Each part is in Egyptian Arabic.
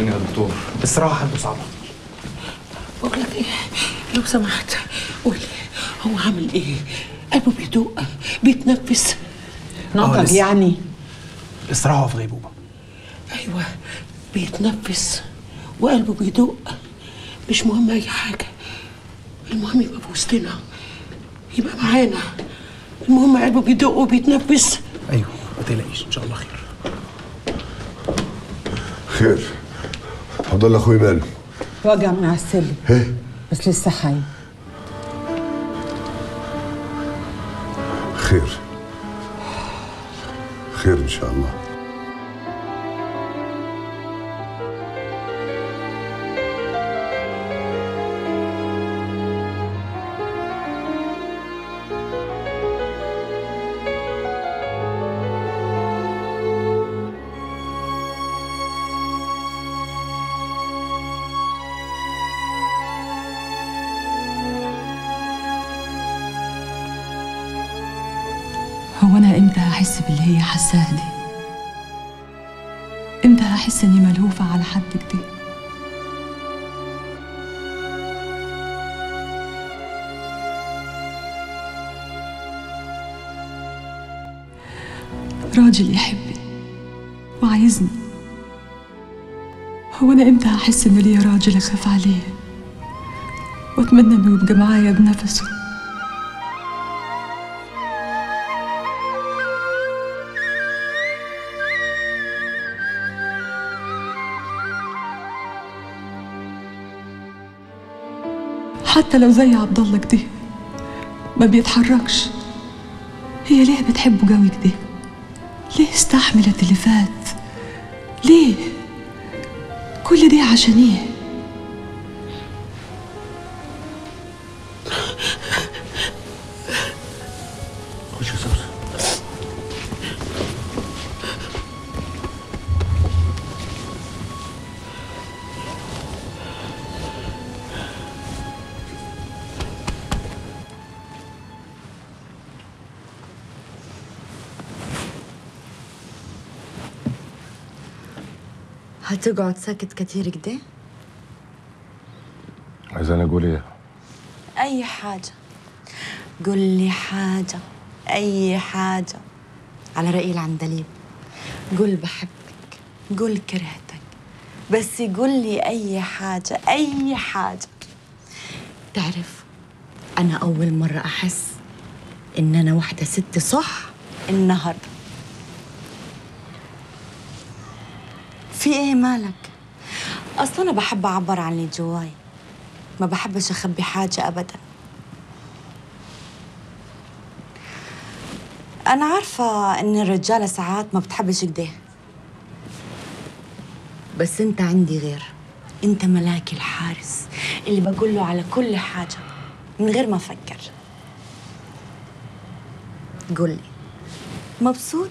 طمني يا دكتور الصراحه حالته صعبه بقول لك ايه لو سمحت قول هو عامل ايه قلبه بيدق بيتنفس آه، نقل لسه. يعني الصراحه هو في غيبوبه ايوه بيتنفس وقلبه بيدق مش مهم اي حاجه المهم يبقى في وسطنا يبقى معانا المهم قلبه بيدق وبيتنفس ايوه ما تقلقيش ان شاء الله خير خير عبد الله اخوي ماله وجع من على السلم ايه بس لسه حي خير خير ان شاء الله هو أنا إمتى هحس باللي هي حاساه دي؟ إمتى هحس إني ملهوفة على حد كده؟ راجل يحبني وعايزني هو أنا إمتى هحس إن ليا راجل أخاف عليه وأتمنى إنه يبقى معايا بنفسه حتى لو زي عبد الله كده ما بيتحركش هي ليه بتحبه قوي كده ليه استحملت اللي فات ليه كل دي عشان ايه خش يا سوسن هتقعد ساكت كتير كده؟ عايزاني اقول ايه أي حاجة قول لي حاجة أي حاجة على رأي العندليب قول بحبك قول كرهتك بس قول لي أي حاجة أي حاجة تعرف أنا أول مرة أحس إن أنا واحدة ست صح النهاردة في إيه مالك؟ أصلا أنا بحب أعبر عن اللي جواي ما بحبش أخبي حاجة أبدا أنا عارفة إن الرجالة ساعات ما بتحبش كده بس أنت عندي غير أنت ملاكي الحارس اللي بقول له على كل حاجة من غير ما أفكر قول لي مبسوط؟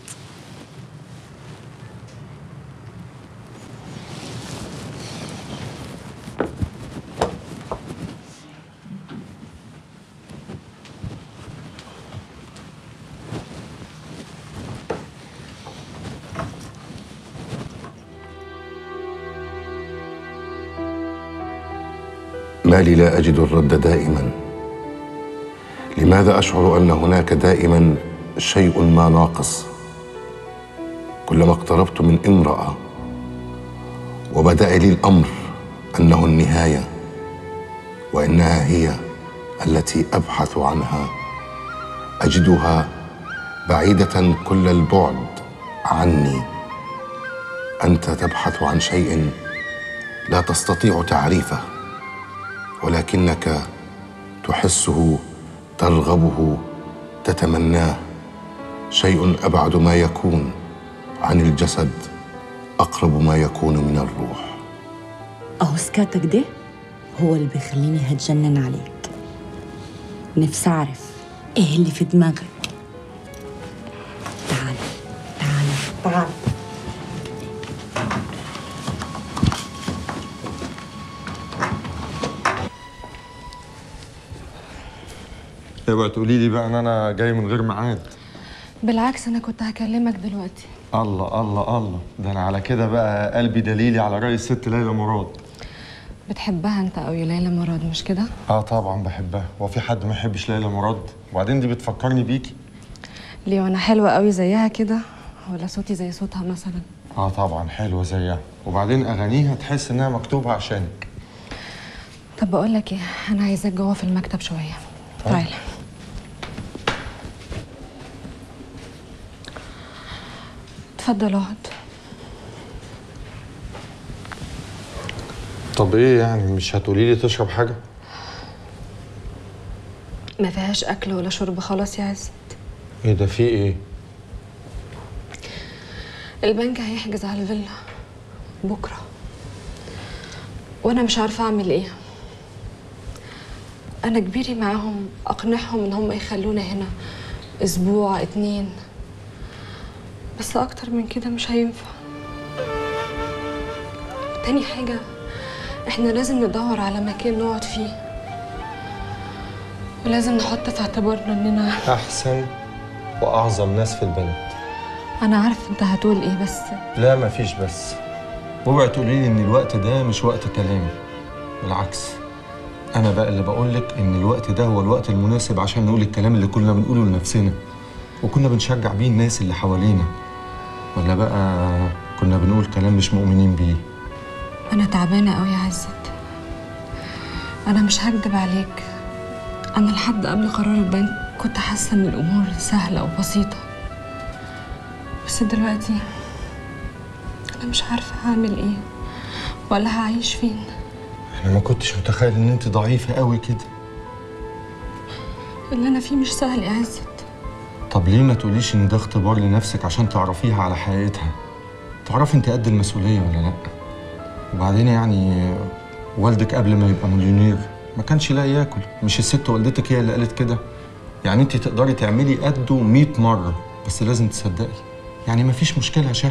ما لي لا اجد الرد دائما لماذا اشعر ان هناك دائما شيء ما ناقص كلما اقتربت من امراه وبدا لي الامر انه النهايه وانها هي التي ابحث عنها اجدها بعيده كل البعد عني انت تبحث عن شيء لا تستطيع تعريفه ولكنك تحسه ترغبه تتمناه شيء ابعد ما يكون عن الجسد اقرب ما يكون من الروح أهو سكاتك ده هو اللي بيخليني هتجنن عليك نفسي أعرف إيه اللي في دماغك تعال تعال تعال اوعي تقولي لي بقى ان انا جاي من غير ميعاد بالعكس انا كنت هكلمك دلوقتي الله الله الله ده انا على كده بقى قلبي دليلي على رأي الست ليلى مراد بتحبها انت قوي ليلى مراد مش كده اه طبعا بحبها هو في حد ما يحبش ليلى مراد وبعدين دي بتفكرني بيكي ليه وانا حلوه قوي زيها كده ولا صوتي زي صوتها مثلا اه طبعا حلوه زيها وبعدين اغانيها تحس انها مكتوبه عشانك طب بقول لك ايه انا عايزاك جوه في المكتب شويه تعالى اتفضل اقعد طب ايه يعني مش هتقولي لي تشرب حاجه ما فيهاش اكل ولا شرب خلاص يا عزت ايه ده في ايه البنك هيحجز على الفيلا بكره وانا مش عارفه اعمل ايه انا كبيري معاهم اقنعهم ان هم يخلونا هنا اسبوع اتنين بس اكتر من كده مش هينفع تاني حاجه احنا لازم ندور على مكان نقعد فيه ولازم نحط في اعتبارنا اننا احسن واعظم ناس في البلد انا عارف انت هتقول ايه بس لا مفيش بس اوعي تقولي لي ان الوقت ده مش وقت كلامي بالعكس انا بقى اللي بقول لك ان الوقت ده هو الوقت المناسب عشان نقول الكلام اللي كنا بنقوله لنفسنا وكنا بنشجع بيه الناس اللي حوالينا ولا بقى كنا بنقول كلام مش مؤمنين بيه انا تعبانه قوي يا عزت انا مش هكدب عليك انا لحد قبل قرار البنك كنت حاسه ان الامور سهله وبسيطه بس دلوقتي انا مش عارفه هعمل ايه ولا هعيش فين انا ما كنتش متخيل ان انت ضعيفه قوي كده اللي انا فيه مش سهل يا عزت طب ليه ما تقوليش ان ده اختبار لنفسك عشان تعرفيها على حقيقتها تعرفي انت قد المسؤوليه ولا لا وبعدين يعني والدك قبل ما يبقى مليونير ما كانش لاقي ياكل مش الست والدتك هي اللي قالت كده يعني انت تقدري تعملي قده 100 مره بس لازم تصدقي يعني ما فيش مشكله يا شهد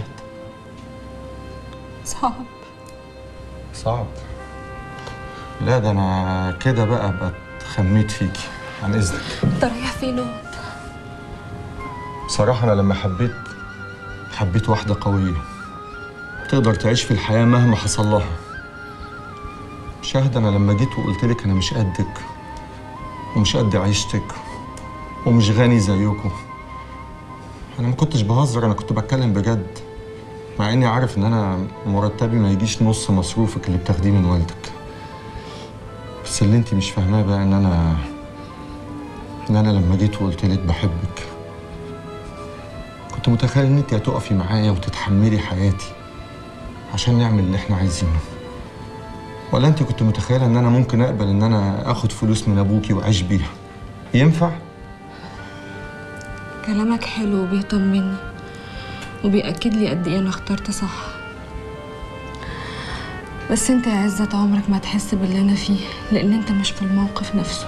صعب صعب لا ده انا كده بقى بقى خميت فيكي عن اذنك انت رايح فين اقعد بصراحة أنا لما حبيت حبيت واحدة قوية تقدر تعيش في الحياة مهما حصل لها شاهد أنا لما جيت وقلت لك أنا مش قدك ومش قد عيشتك ومش غني زيكم أنا ما كنتش بهزر أنا كنت بتكلم بجد مع إني عارف إن أنا مرتبي ما يجيش نص مصروفك اللي بتاخديه من والدك بس اللي أنت مش فاهماه بقى إن أنا إن أنا لما جيت وقلت لك بحبك كنت متخيل ان انت هتقفي معايا وتتحملي حياتي عشان نعمل اللي احنا عايزينه ولا انت كنت متخيله ان انا ممكن اقبل ان انا اخد فلوس من ابوكي واعيش بيها ينفع كلامك حلو وبيطمني وبيأكد لي قد ايه انا اخترت صح بس انت يا عزت عمرك ما تحس باللي انا فيه لان انت مش في الموقف نفسه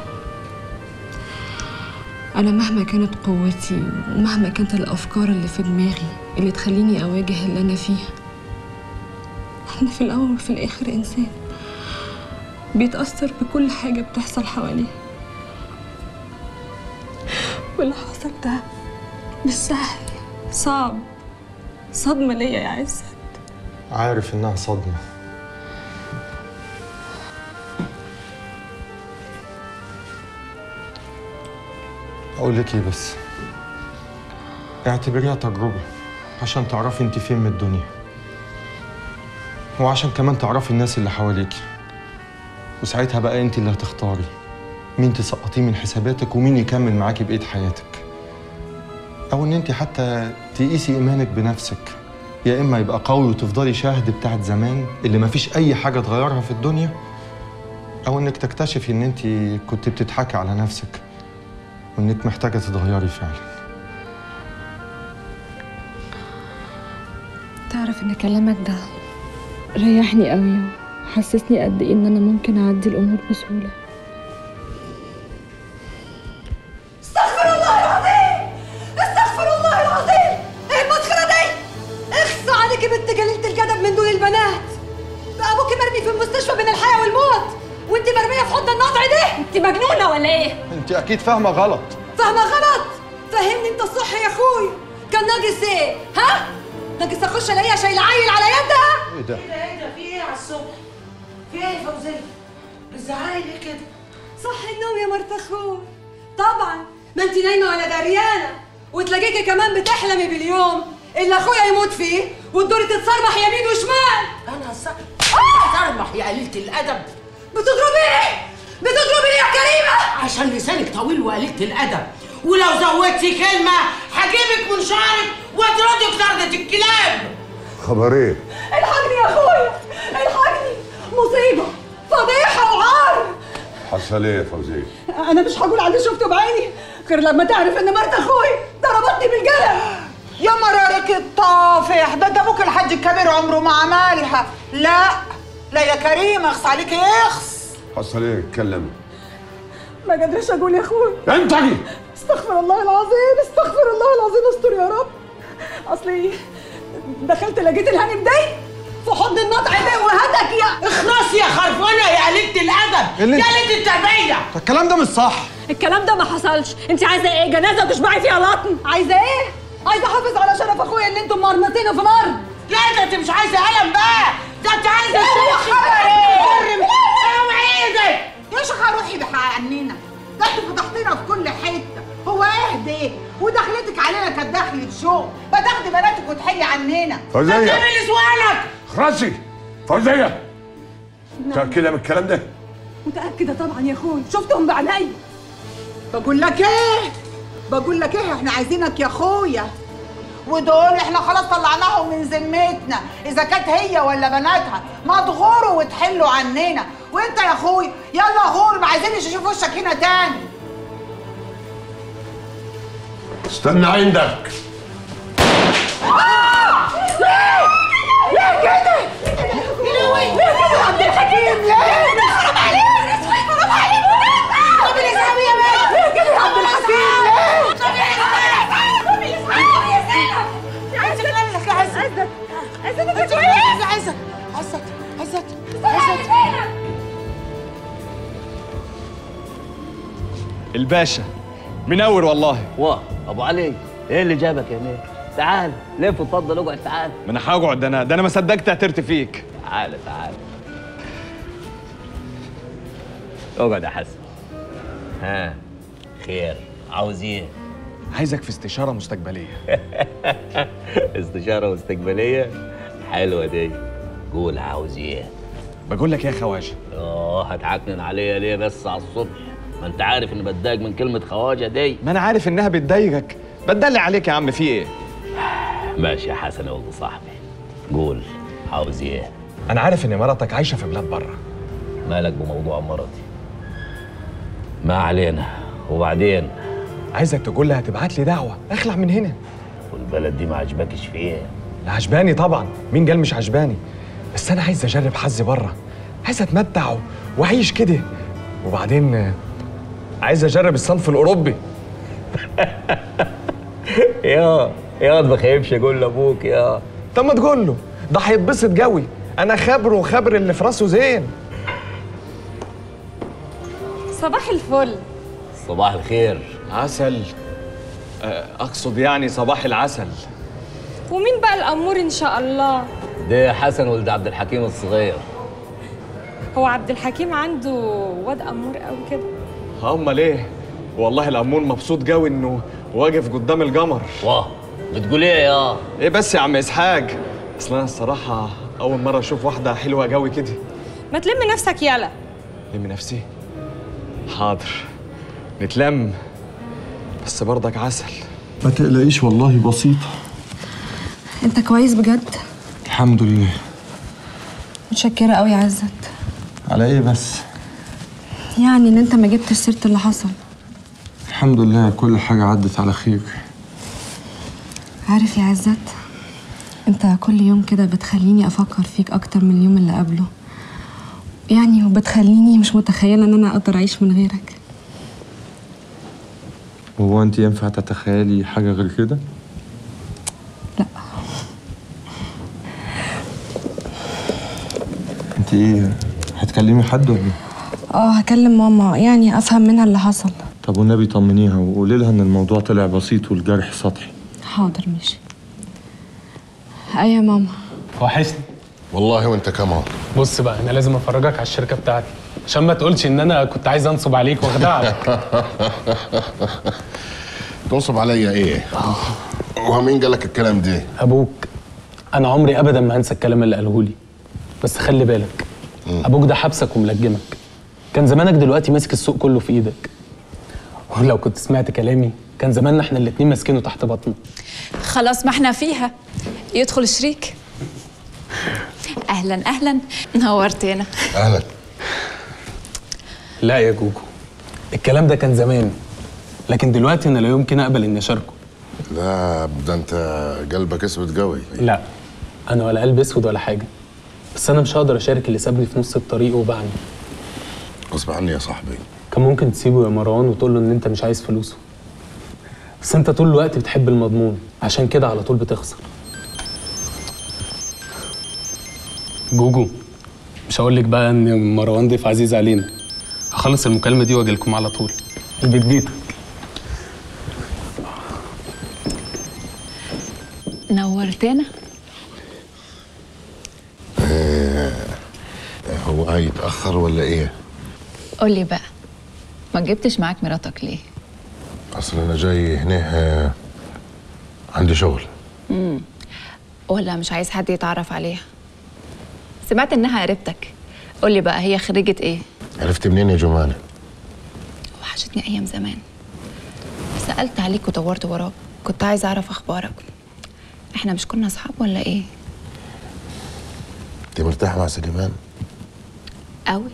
انا مهما كانت قوتي ومهما كانت الافكار اللي في دماغي اللي تخليني اواجه اللي انا فيه انا في الاول وفي الاخر انسان بيتاثر بكل حاجه بتحصل حواليه واللي حصل ده مش سهل صعب صدمه ليا يا عزت عارف انها صدمه اقول لك ايه بس اعتبريها تجربه عشان تعرفي انت فين من الدنيا وعشان كمان تعرفي الناس اللي حواليكي وساعتها بقى انت اللي هتختاري مين تسقطيه من حساباتك ومين يكمل معاكي بقيه حياتك او ان انت حتى تقيسي ايمانك بنفسك يا اما يبقى قوي وتفضلي شاهد بتاعت زمان اللي مفيش اي حاجه تغيرها في الدنيا او انك تكتشفي ان انت كنت بتضحكي على نفسك وانك محتاجه تتغيري فعلا تعرف ان كلامك ده ريحني قوي وحسسني قد ايه ان انا ممكن اعدي الامور بسهوله استغفر الله العظيم استغفر الله العظيم ايه المسخره دي اخصى عليك يا بنت جليله الجدب من دول البنات بقى ابوكي مرمي في المستشفى بين الحياه والموت وانت مرميه في حضن النطع دي انت مجنونه ولا ايه انت اكيد فاهمه غلط فاهمه غلط فهمني انت الصح يا اخوي ناقص ايه ها ناقص اخش الاقيها شايله عيل على يدها ايه ده؟ ايه ده في ايه على الصبح؟ في ايه يا فوزيه؟ بتزعقي ليه كده؟ صح النوم يا مرت اخوي طبعا ما انت نايمه ولا دريانه وتلاقيكي كمان بتحلمي باليوم اللي اخويا يموت فيه وتدوري تتصرمح يمين وشمال انا صرمح يا قليله الادب بتضربيني بتضربيني يا كريمه عشان لسانك طويل وقليله الادب ولو زودتي كلمه هجيبك من شعرك واطردك طردة الكلاب خبر ايه؟ الحقني يا اخويا الحقني مصيبه فضيحه وعار حصل ايه يا فوزيه؟ انا مش هقول على اللي شفته بعيني غير لما تعرف ان مرت اخوي ضربتني بالقلم يا مرارك الطافح ده ده ابوك الحاج الكبير عمره ما عملها لا لا يا كريم اخص عليك يخص حصل ايه؟ اتكلم ما قدرش اقول يا اخوي انتهي استغفر الله العظيم استغفر الله العظيم استر يا رب اصلي دخلت لقيت الهانم دي في حضن النطع ده وهدك يا اخلصي يا خرفانه يا قليله الادب اللي- يا قليله التربيه الكلام ده مش صح الكلام ده ما حصلش انت عايزه ايه جنازه تشبعي فيها لطن عايزه ايه عايزه احافظ على شرف اخويا اللي انتم مرمطينه في الارض لا ده انت مش عايزه قلم بقى ده انت عايزه يا تشوفي خبر ايه؟ اوعي ايدك يا شيخة روحي بحق عنينا ده انتوا فضحتينا في كل حته هو اهدي ودخلتك علينا كانت دخلة شو ما تاخدي بناتك وتحلي عنينا فوزيه تعمل سؤالك خرسي فوزيه متأكدة من الكلام ده؟ متاكده طبعا يا اخوي شفتهم بعيني بقول لك ايه بقول لك ايه احنا عايزينك يا اخويا ودول احنا خلاص طلعناهم من ذمتنا اذا كانت هي ولا بناتها ما تغوروا وتحلوا عننا وانت يا اخويا يلا غور ما عايزينش نشوف وشك هنا تاني استنى عندك عبد الحكيم ليه؟ حرام عليك حرام عليك طب الاسلام يا بنت ليه كده يا عبد الحكيم ليه؟ طب يا اسلام عايزك لك يا عزت عزت عزت عزت عزت عزت عزت الباشا منور والله واه ابو علي ايه اللي جابك هنا تعال لف اتفضل اقعد تعال ما انا هقعد ده انا ده انا ما صدقت اعترت فيك تعال تعال اقعد يا حسن ها خير عاوز ايه عايزك في استشاره مستقبليه استشاره مستقبليه حلوه دي قول عاوز ايه بقول لك يا خواجه اه هتعكنن عليا ليه بس على الصبح ما انت عارف اني بتضايق من كلمه خواجه دي ما انا عارف انها بتضايقك بتدلع عليك يا عم في ايه ماشي يا حسن يا ولد صاحبي قول عاوز ايه انا عارف ان مراتك عايشه في بلاد بره مالك بموضوع مرضي ما علينا وبعدين عايزك تقول لها تبعت لي دعوه اخلع من هنا والبلد دي ما عجبكش في ايه لا عجباني طبعا مين قال مش عجباني بس انا عايز اجرب حظي بره عايز اتمتع و- واعيش كده وبعدين آه، عايز اجرب الصنف الاوروبي يا يا ما خايفش اقول لابوك يا طب ما تقول له ده هيتبسط قوي انا خبره وخبر اللي في راسه زين صباح الفل صباح الخير عسل آه، اقصد يعني صباح العسل ومين بقى الأمور إن شاء الله ده حسن ولد عبد الحكيم الصغير هو عبد الحكيم عنده واد أمور قوي كده امال ايه والله الامون مبسوط قوي انه واقف قدام القمر واه بتقول ايه يا ايه بس يا عم اسحاق اصل انا الصراحه اول مره اشوف واحده حلوه قوي كده ما تلم نفسك يالا لم نفسي حاضر نتلم بس برضك عسل ما تقلقيش والله بسيطة انت كويس بجد الحمد لله متشكرة قوي يا عزت على ايه بس يعني ان انت ما جبتش سيرة اللي حصل الحمد لله كل حاجة عدت على خير عارف يا عزت انت كل يوم كده بتخليني افكر فيك اكتر من اليوم اللي قبله يعني وبتخليني مش متخيلة ان انا اقدر اعيش من غيرك هو انت ينفع تتخيلي حاجة غير كده؟ لا. انت ايه هتكلمي حد ولا ايه؟ اه هكلم ماما يعني افهم منها اللي حصل طب والنبي طمنيها وقولي لها ان الموضوع طلع بسيط والجرح سطحي حاضر ماشي ايوه يا ماما وحشني والله وانت كمان بص بقى انا لازم افرجك على الشركه بتاعتي عشان ما تقولش ان انا كنت عايز انصب عليك واخدعك تنصب عليا ايه؟ هو مين قال لك الكلام ده؟ ابوك انا عمري ابدا ما هنسى الكلام اللي قاله لي بس خلي بالك ابوك ده حبسك وملجمك كان زمانك دلوقتي ماسك السوق كله في ايدك ولو كنت سمعت كلامي كان زماننا احنا الاتنين ماسكينه تحت بطنه خلاص ما احنا فيها يدخل شريك اهلا اهلا نورتنا اهلا لا يا جوجو الكلام ده كان زمان لكن دلوقتي انا لا يمكن اقبل اني اشاركه لا ده انت قلبك اسود قوي لا انا ولا قلب اسود ولا حاجه بس انا مش هقدر اشارك اللي سابني في نص الطريق وبعني غصب عني يا صاحبي كان ممكن تسيبه يا مروان وتقول له ان انت مش عايز فلوسه بس انت طول الوقت بتحب المضمون عشان كده على طول بتخسر جوجو مش هقول لك بقى ان مروان ضيف عزيز علينا هخلص المكالمه دي واجي لكم على طول البيت بيتك نورتنا آه هو هيتاخر ولا ايه؟ قولي بقى ما جبتش معاك مراتك ليه اصل انا جاي هنا آه، عندي شغل امم ولا مش عايز حد يتعرف عليها سمعت انها قريبتك قولي بقى هي خريجة ايه عرفت منين يا جمانه؟ وحشتني ايام زمان سألت عليك ودورت وراك كنت عايزة اعرف اخبارك احنا مش كنا اصحاب ولا ايه انت مرتاح مع سليمان؟ قوي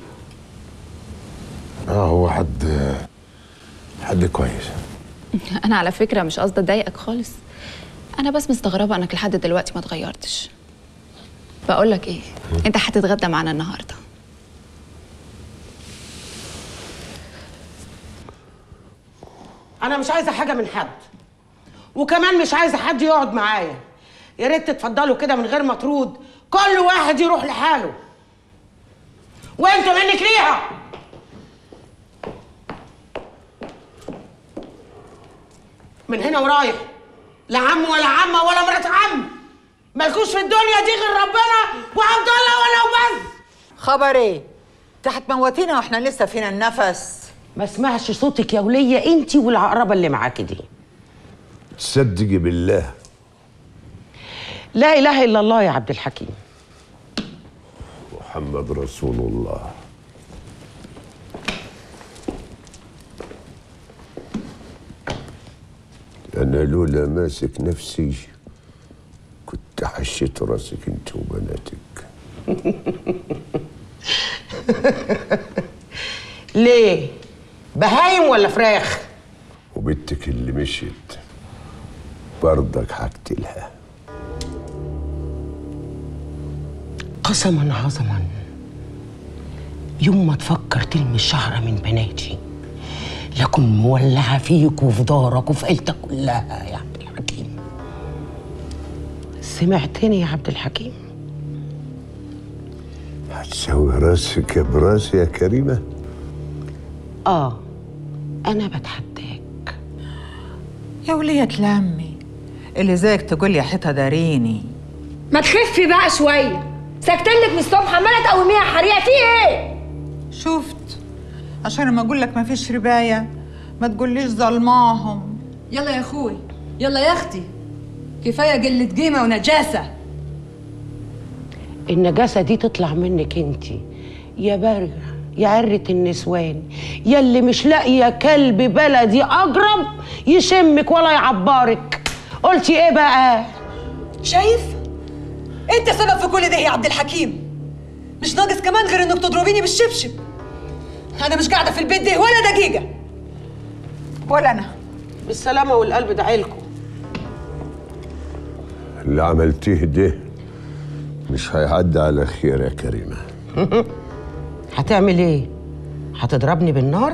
اه هو حد حد كويس انا على فكرة مش قصدي اضايقك خالص انا بس مستغربة انك لحد دلوقتي ما اتغيرتش بقول لك ايه انت هتتغدى معانا النهارده انا مش عايزه حاجه من حد وكمان مش عايزه حد يقعد معايا يا ريت تتفضلوا كده من غير مطرود كل واحد يروح لحاله وانتوا منك ليها من هنا ورايح لا عم ولا عمه ولا مرات عم مالكوش في الدنيا دي غير ربنا وعبد الله ولا وبس خبر ايه؟ انت هتموتينا واحنا لسه فينا النفس ما اسمعش صوتك يا وليه انت والعقربه اللي معاكي دي تصدقي بالله لا اله الا الله يا عبد الحكيم محمد رسول الله أنا لولا ماسك نفسي كنت حشيت راسك أنت وبناتك ليه بهايم ولا فراخ وبنتك اللي مشيت برضك هقتلها قسما عظما يوم ما تفكر تلمس شعره من بناتي لكن مولعه فيك وفي دارك وفي عيلتك كلها يا عبد الحكيم سمعتني يا عبد الحكيم هتسوي راسك براسي يا كريمة اه انا بتحداك يا ولية لمي اللي زيك تقول يا حيطة داريني ما تخفي بقى شويه ساكتلك من الصبح عماله تقوميها حريقه في ايه شفت عشان لما اقول لك ما فيش رباية ما تقوليش ظلماهم يلا يا اخوي يلا يا اختي كفايه قله قيمه ونجاسه النجاسه دي تطلع منك انت يا بارجه يا عرة النسوان يا اللي مش لاقيه كلب بلدي اجرب يشمك ولا يعبرك قلتي ايه بقى شايف انت سبب في كل ده يا عبد الحكيم مش ناقص كمان غير انك تضربيني بالشبشب انا مش قاعده في البيت ده ولا دقيقه ولا انا بالسلامه والقلب ده عيلكم اللي عملتيه ده مش هيعدي على خير يا كريمة هتعمل ايه هتضربني بالنار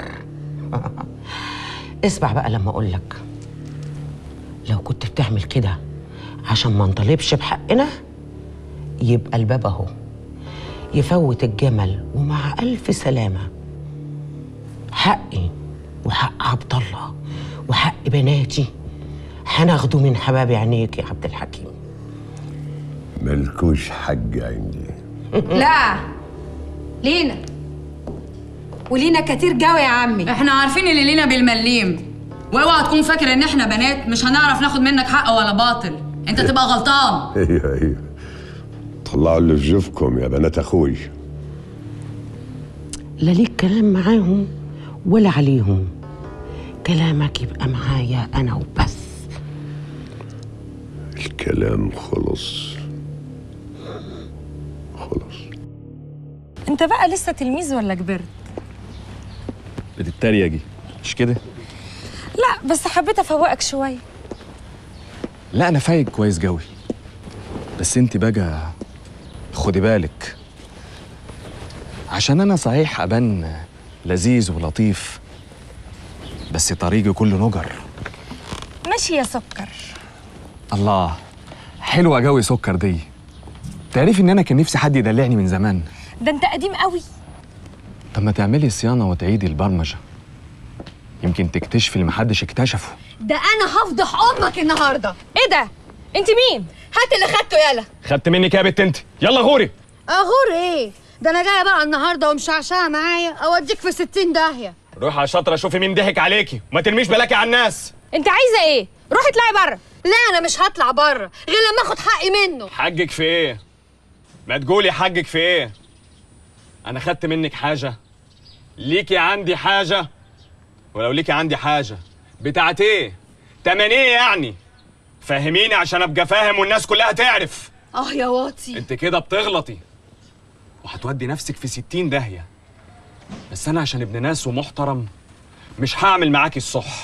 اسمع بقى لما اقول لك لو كنت بتعمل كده عشان ما نطالبش بحقنا يبقى الباب اهو يفوت الجمل ومع الف سلامه حقي وحق عبد الله وحق بناتي هناخده من حباب عينيك يا عبد الحكيم ملكوش حج عندي لا لينا ولينا كتير قوي يا عمي احنا عارفين اللي لينا بالمليم واوعى تكون فاكر ان احنا بنات مش هنعرف ناخد منك حق ولا باطل انت تبقى غلطان ايوه ايوه طلعوا اللي في جوفكم يا بنات اخوي لا ليك كلام معاهم ولا عليهم كلامك يبقى معايا انا وبس الكلام خلص انت بقى لسه تلميذ ولا كبرت بتتريقي مش كده؟ لا بس حبيت افوقك شويه لا انا فايق كويس قوي بس انت بقى خدي بالك عشان انا صحيح ابان لذيذ ولطيف بس طريقي كله نجر ماشي يا سكر الله حلوه قوي سكر دي تعرفي ان انا كان نفسي حد يدلعني من زمان ده انت قديم قوي طب ما تعملي صيانه وتعيدي البرمجه يمكن تكتشفي اللي محدش اكتشفه ده انا هفضح امك النهارده ايه ده انت مين هات اللي خدته يلا خدت منك يا بت انت يلا غوري اغور ايه ده انا جايه بقى النهارده ومشعشعه معايا اوديك في ستين داهيه روحي يا شاطره شوفي مين ضحك عليكي وما ترميش بلاكي على الناس انت عايزه ايه روحي اطلعي بره لا انا مش هطلع بره غير لما اخد حقي منه حجك في ايه ما تقولي حجك في ايه انا خدت منك حاجه ليكي عندي حاجه ولو ليكي عندي حاجه بتاعت ايه تمن ايه يعني فهميني عشان ابقى فاهم والناس كلها تعرف اه يا واطي انت كده بتغلطي وهتودي نفسك في ستين داهيه بس انا عشان ابن ناس ومحترم مش هعمل معاكي الصح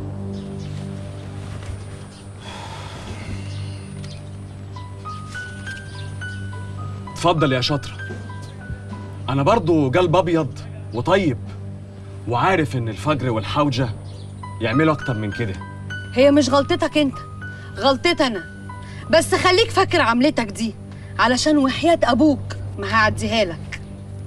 اتفضل يا شاطرة أنا برضو قلب أبيض وطيب وعارف إن الفجر والحوجة يعملوا أكتر من كده هي مش غلطتك انت غلطتي انا بس خليك فاكر عملتك دي علشان وحياة ابوك ما هعديها لك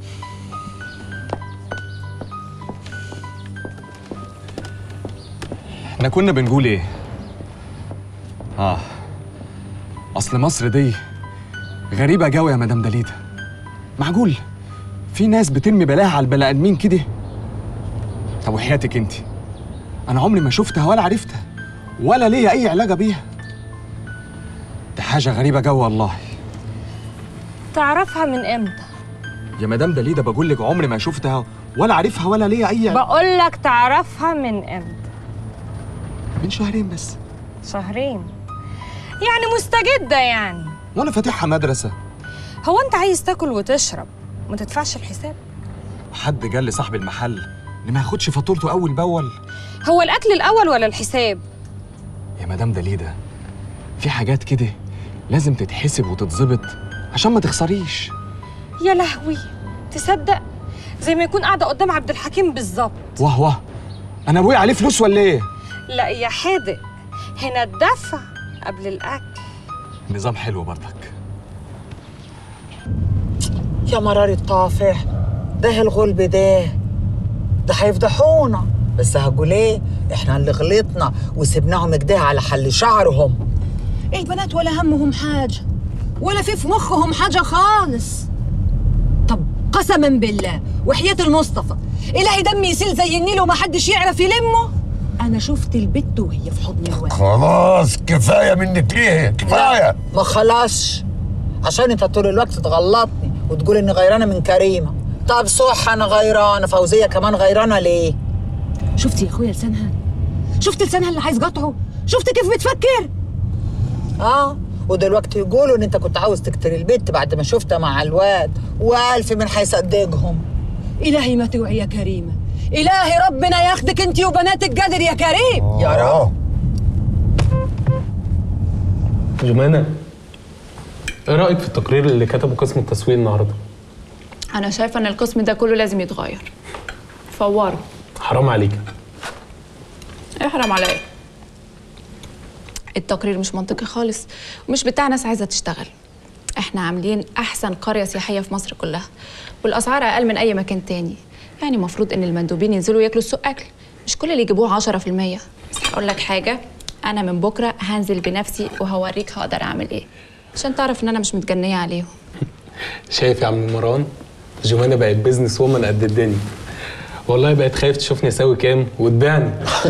احنا كنا بنقول إيه؟ آه أصل مصر دي غريبة جوي يا مدام داليدا معقول في ناس بترمي بلاها على البني آدمين كده طب وحياتك انت أنا عمري ما شفتها ولا عرفتها ولا ليا أي علاقة بيها ده حاجة غريبة جو والله تعرفها من امتى يا مدام داليدا بقول لك عمري ما شفتها ولا عارفها ولا ليا أي علاقة بقول لك تعرفها من امتى من شهرين بس شهرين يعني مستجدة يعني وأنا فاتحها مدرسة هو انت عايز تاكل وتشرب ما تدفعش الحساب حد قال لصاحب المحل اللي ما ياخدش فاتورته أول بأول هو الاكل الاول ولا الحساب يا مدام داليدا في حاجات كده لازم تتحسب وتتظبط عشان ما تخسريش يا لهوي تصدق زي ما يكون قاعده قدام عبد الحكيم بالظبط واه واه انا ابويا عليه فلوس ولا ايه لا يا حادق هنا الدفع قبل الاكل نظام حلو برضك يا مرار الطافح ده الغلب ده ده هيفضحونا بس هقول ايه احنا اللي غلطنا وسبناهم كده على حل شعرهم البنات ولا همهم حاجة ولا في في مخهم حاجة خالص طب قسما بالله وحياة المصطفى إلهي دمي يسيل زي النيل وما حدش يعرف يلمه أنا شفت البت وهي في حضن الواد خلاص كفايه منك ليه كفايه ما خلاص عشان انت طول الوقت تغلطني وتقول اني غيرانه من كريمه طب صح انا غيرانه فوزيه كمان غيرانه ليه شفتي يا اخويا لسانها شفت لسانها اللي عايز قطعه شفت كيف بتفكر اه ودلوقتي يقولوا ان انت كنت عاوز تقتل البت بعد ما شفتها مع الواد والف من هيصدقهم إلهي ما توعي يا كريمة إلهي ربنا ياخدك انت وبناتك قادر يا كريم يا رب جمانة ايه رأيك في التقرير اللي كتبه قسم التسويق النهارده؟ انا شايفه ان القسم ده كله لازم يتغير فوروا حرام عليك ايه حرام عليا التقرير مش منطقي خالص ومش بتاع ناس عايزه تشتغل احنا عاملين احسن قريه سياحيه في مصر كلها والاسعار اقل من اي مكان تاني يعني المفروض ان المندوبين ينزلوا ياكلوا السوق اكل مش كل اللي يجيبوه 10% بس هقول لك حاجه انا من بكره هنزل بنفسي وهوريك هقدر اعمل ايه عشان تعرف ان انا مش متجنيه عليهم شايف يا عم مروان جوانا بقت بيزنس وومن قد الدنيا والله بقت خايف تشوفني اسوي كام وتبيعني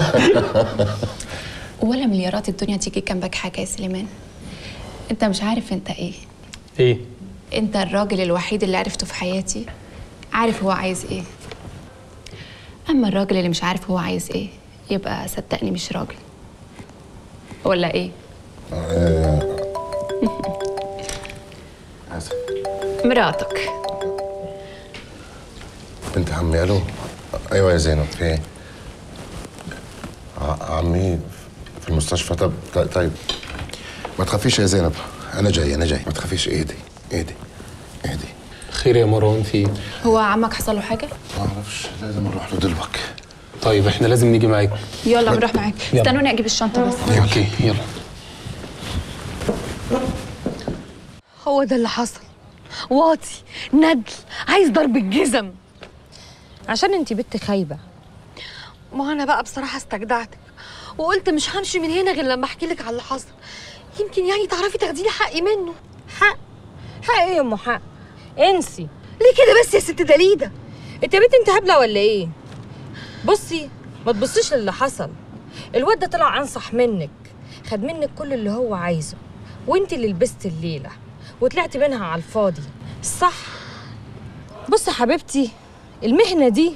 ولا مليارات الدنيا تيجي جنبك حاجه يا سليمان انت مش عارف انت ايه ايه انت الراجل الوحيد اللي عرفته في حياتي عارف هو عايز ايه اما الراجل اللي مش عارف هو عايز ايه يبقى صدقني مش راجل ولا ايه آسف مراتك بنت عمي الو ايوه يا زينب في ايه؟ ع- عمي في المستشفى طب ط- طيب ما تخافيش يا زينب انا جاي انا جاي ما تخافيش ايدي ايدي ايدي خير يا مروان في ايه هو عمك حصل له حاجه ما اعرفش لازم نروح له دلوقتي طيب احنا لازم نيجي معاكم يلا بنروح معاك يلا. استنوني اجيب الشنطه بس اوكي يلا هو ده اللي حصل واطي ندل عايز ضرب الجزم عشان انت بنت خايبه ما انا بقى بصراحه استجدعتك وقلت مش همشي من هنا غير لما احكي لك على اللي حصل يمكن يعني تعرفي تاخدي لي حقي منه حق حق ايه يا ام حق انسي ليه كده بس يا ست دليده انت يا بنت انت هبله ولا ايه بصي ما تبصيش للي حصل الواد ده طلع انصح منك خد منك كل اللي هو عايزه وانت اللي لبست الليله وطلعتي منها على الفاضي صح بصي يا حبيبتي المهنه دي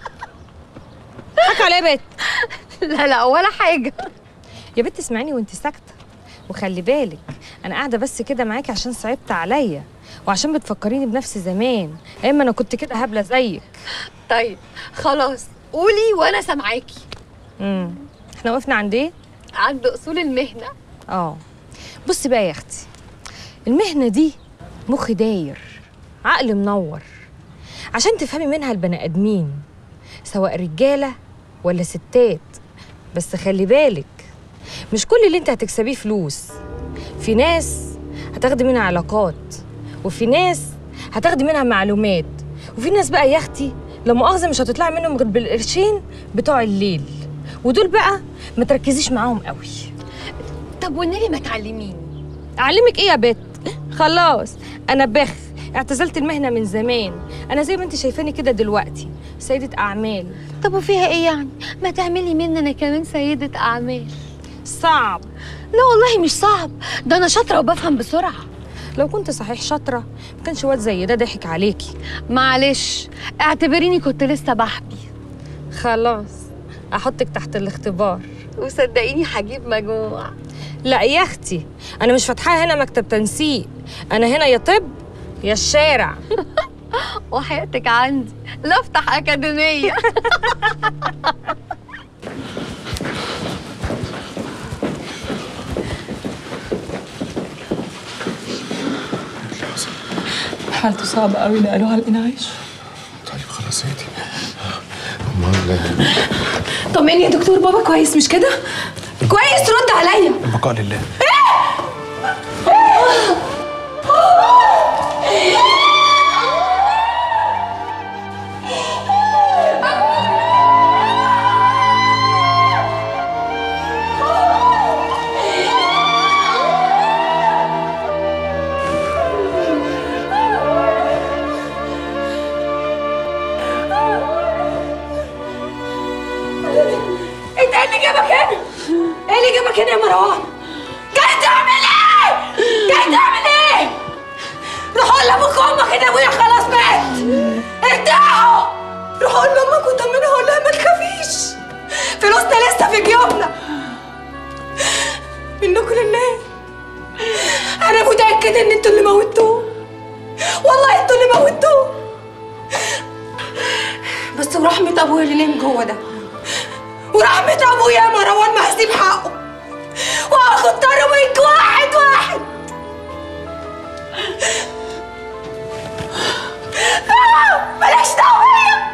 حك عليا يا بت لا لا ولا حاجه يا بت اسمعيني وانت ساكته وخلي بالك انا قاعده بس كده معاكي عشان صعبت عليا وعشان بتفكريني بنفس زمان ايام ما انا كنت كده هبله زيك طيب خلاص قولي وانا سامعاكي امم احنا وقفنا عند ايه عند اصول المهنه اه بصي بقى يا اختي المهنه دي مخ داير عقل منور عشان تفهمي منها البني ادمين سواء رجاله ولا ستات بس خلي بالك مش كل اللي انت هتكسبيه فلوس في ناس هتاخدي منها علاقات وفي ناس هتاخدي منها معلومات وفي ناس بقى يا اختي لا مؤاخذه مش هتطلعي منهم غير بالقرشين بتوع الليل ودول بقى ما تركزيش معاهم قوي طب والنبي ما تعلميني اعلمك ايه يا بت خلاص انا بخ اعتزلت المهنه من زمان انا زي ما انت شايفاني كده دلوقتي سيده اعمال طب وفيها ايه يعني ما تعملي مني انا كمان سيده اعمال صعب لا والله مش صعب ده انا شاطره وبفهم بسرعه لو كنت صحيح شاطره ما كانش واد زي ده ضحك عليكي معلش اعتبريني كنت لسه بحبي خلاص احطك تحت الاختبار وصدقيني هجيب مجموع لا يا اختي انا مش فاتحه هنا مكتب تنسيق انا هنا يا طب يا الشارع وحياتك عندي لا افتح اكاديميه حالته صعبة قوي نقلوها على الإنعاش طيب خلاص اهدي امال طمني يا دكتور بابا كويس مش كده؟ كويس رد عليا البقاء لله انت ايه اللي جابك هنا؟ ايه اللي جابك هنا يا مروان؟ جاي تعمل ايه؟ جاي تعمل ايه؟ روح قول لابوك وامك ان ابويا خلاص مات ارتاحوا روح قول لامك وطمنها وقول لها ما تخافيش فلوسنا لسه في جيوبنا منكم لله انا متاكد ان انتوا اللي موتوه والله انتوا اللي موتوه بس ورحمة ابويا اللي نام جوه ده ورحمة ابويا يا مروان ما هسيب حقه وهاخد منك واحد واحد آه، بلاش دعوة بيا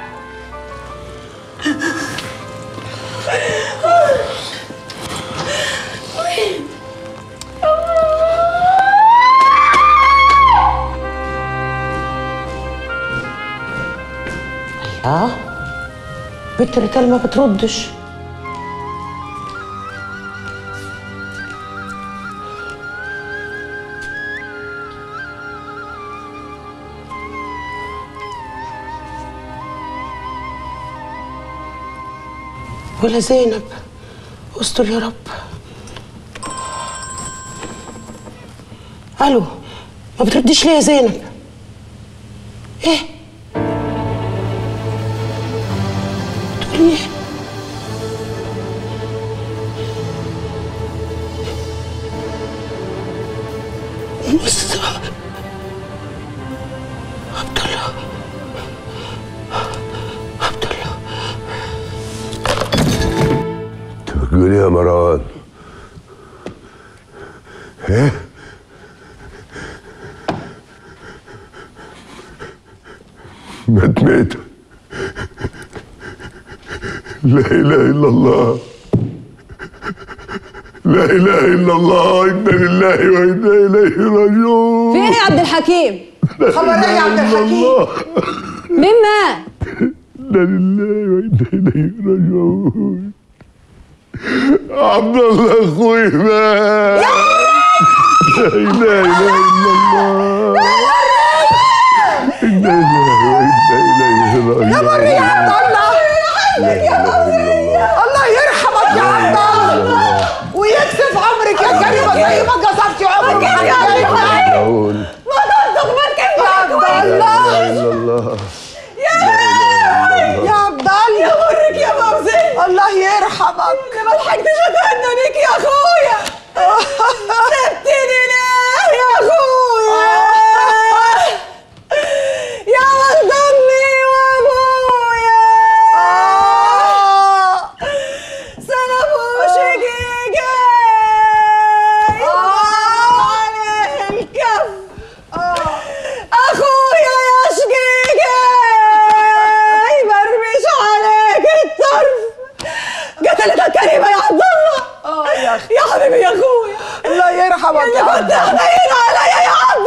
الله بنت ريتال ما بتردش ولا زينب استر يا رب الو ما بترديش ليه يا زينب ايه بتقولي ايه مصطفى عبد الله عبد الله تقول يا مروان ايه مات مات لا اله الا الله لا اله الا الله انا لله وانا اليه راجعون في ايه يا عبد الحكيم؟ خبر ايه يا عبد الحكيم؟ مين مات؟ انا لله وانا اليه راجعون عبد الله اخوي مات لا اله الا الله انا لله وانا اليه راجعون يا مريم يا عبد الله لا اله الا الله الله يرحمك يا عبد الله ويكسف عمرك يا كريمه زي ما قصفتي عمرك يا راجعون ما تصدق ما كنت يا عبد الله الا الله يا عبد الله يا مرك يا فوزي الله يرحمك انا ما لحقتش اتهنى بيك يا اخويا سبتني ليه يا اخويا يا ولد امي وابويا سلام وشقيقي عليه الكف اخويا يا شقيقي برمش عليك الطرف قتلتك كريمه يا عبد الله يا اخي يا حبيبي يا اخويا الله يرحمك يا كنت حنين عليا يا عبد